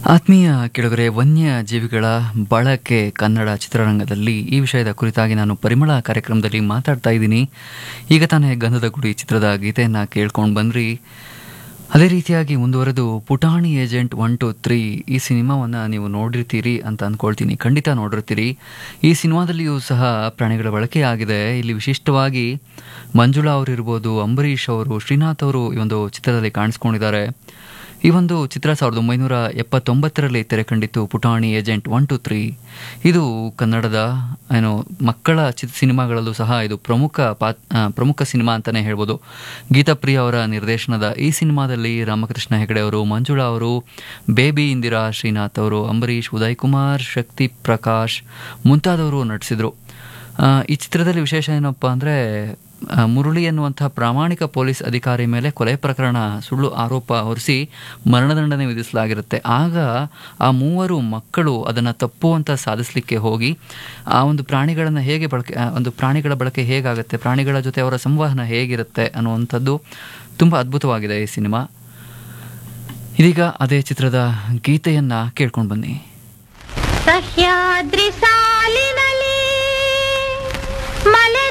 ಆತ್ಮೀಯ ಕೆಳಗರೆ ವನ್ಯ ಜೀವಿಗಳ ಬಳಕೆ ಕನ್ನಡ ಚಿತ್ರರಂಗದಲ್ಲಿ ಈ ವಿಷಯದ ಕುರಿತಾಗಿ ನಾನು ಪರಿಮಳ ಕಾರ್ಯಕ್ರಮದಲ್ಲಿ ಮಾತಾಡ್ತಾ ಇದ್ದೀನಿ ಈಗ ತಾನೇ ಗಂಧದ ಗುಡಿ ಚಿತ್ರದ ಗೀತೆಯನ್ನು ಕೇಳ್ಕೊಂಡು ಬಂದ್ರಿ ಅದೇ ರೀತಿಯಾಗಿ ಮುಂದುವರೆದು ಪುಟಾಣಿ ಏಜೆಂಟ್ ಒನ್ ಟು ತ್ರೀ ಈ ಸಿನಿಮಾವನ್ನು ನೀವು ನೋಡಿರ್ತೀರಿ ಅಂತ ಅಂದ್ಕೊಳ್ತೀನಿ ಖಂಡಿತ ನೋಡಿರ್ತೀರಿ ಈ ಸಿನಿಮಾದಲ್ಲಿಯೂ ಸಹ ಪ್ರಾಣಿಗಳ ಬಳಕೆ ಆಗಿದೆ ಇಲ್ಲಿ ವಿಶಿಷ್ಟವಾಗಿ ಮಂಜುಳಾ ಅವರಿರ್ಬೋದು ಅಂಬರೀಷ್ ಅವರು ಶ್ರೀನಾಥ್ ಅವರು ಈ ಒಂದು ಚಿತ್ರದಲ್ಲಿ ಕಾಣಿಸ್ಕೊಂಡಿದ್ದಾರೆ ಈ ಒಂದು ಚಿತ್ರ ಸಾವಿರದ ಒಂಬೈನೂರ ಎಪ್ಪತ್ತೊಂಬತ್ತರಲ್ಲಿ ತೆರೆ ಕಂಡಿತ್ತು ಪುಟಾಣಿ ಏಜೆಂಟ್ ಒನ್ ಟು ತ್ರೀ ಇದು ಕನ್ನಡದ ಏನು ಮಕ್ಕಳ ಚಿ ಸಿನಿಮಾಗಳಲ್ಲೂ ಸಹ ಇದು ಪ್ರಮುಖ ಪಾತ್ ಆ, ಪ್ರಮುಖ ಸಿನಿಮಾ ಅಂತಲೇ ಹೇಳ್ಬೋದು ಗೀತಾಪ್ರಿಯ ಅವರ ನಿರ್ದೇಶನದ ಈ ಸಿನಿಮಾದಲ್ಲಿ ರಾಮಕೃಷ್ಣ ಹೆಗಡೆ ಅವರು ಮಂಜುಳಾ ಅವರು ಬೇಬಿ ಇಂದಿರಾ ಶ್ರೀನಾಥ್ ಅವರು ಅಂಬರೀಷ್ ಉದಯ್ ಕುಮಾರ್ ಶಕ್ತಿ ಪ್ರಕಾಶ್ ಮುಂತಾದವರು ನಟಿಸಿದರು ಆ, ಈ ಚಿತ್ರದಲ್ಲಿ ವಿಶೇಷ ಏನಪ್ಪ ಅಂದರೆ ಮುರಳಿ ಎನ್ನುವಂತಹ ಪ್ರಾಮಾಣಿಕ ಪೊಲೀಸ್ ಅಧಿಕಾರಿ ಮೇಲೆ ಕೊಲೆ ಪ್ರಕರಣ ಸುಳ್ಳು ಆರೋಪ ಹೊರಿಸಿ ಮರಣದಂಡನೆ ವಿಧಿಸಲಾಗಿರುತ್ತೆ ಆಗ ಆ ಮೂವರು ಮಕ್ಕಳು ಅದನ್ನು ತಪ್ಪು ಅಂತ ಸಾಧಿಸಲಿಕ್ಕೆ ಹೋಗಿ ಆ ಒಂದು ಪ್ರಾಣಿಗಳನ್ನು ಹೇಗೆ ಬಳಕೆ ಆ ಒಂದು ಪ್ರಾಣಿಗಳ ಬಳಕೆ ಹೇಗಾಗುತ್ತೆ ಪ್ರಾಣಿಗಳ ಜೊತೆ ಅವರ ಸಂವಹನ ಹೇಗಿರುತ್ತೆ ಅನ್ನುವಂಥದ್ದು ತುಂಬ ಅದ್ಭುತವಾಗಿದೆ ಈ ಸಿನಿಮಾ ಇದೀಗ ಅದೇ ಚಿತ್ರದ ಗೀತೆಯನ್ನು ಕೇಳ್ಕೊಂಡು ಬನ್ನಿ ಸಹ್ಯಾದ್ರಿ ಸಾಲಿನಲ್ಲಿ ಮಲೆ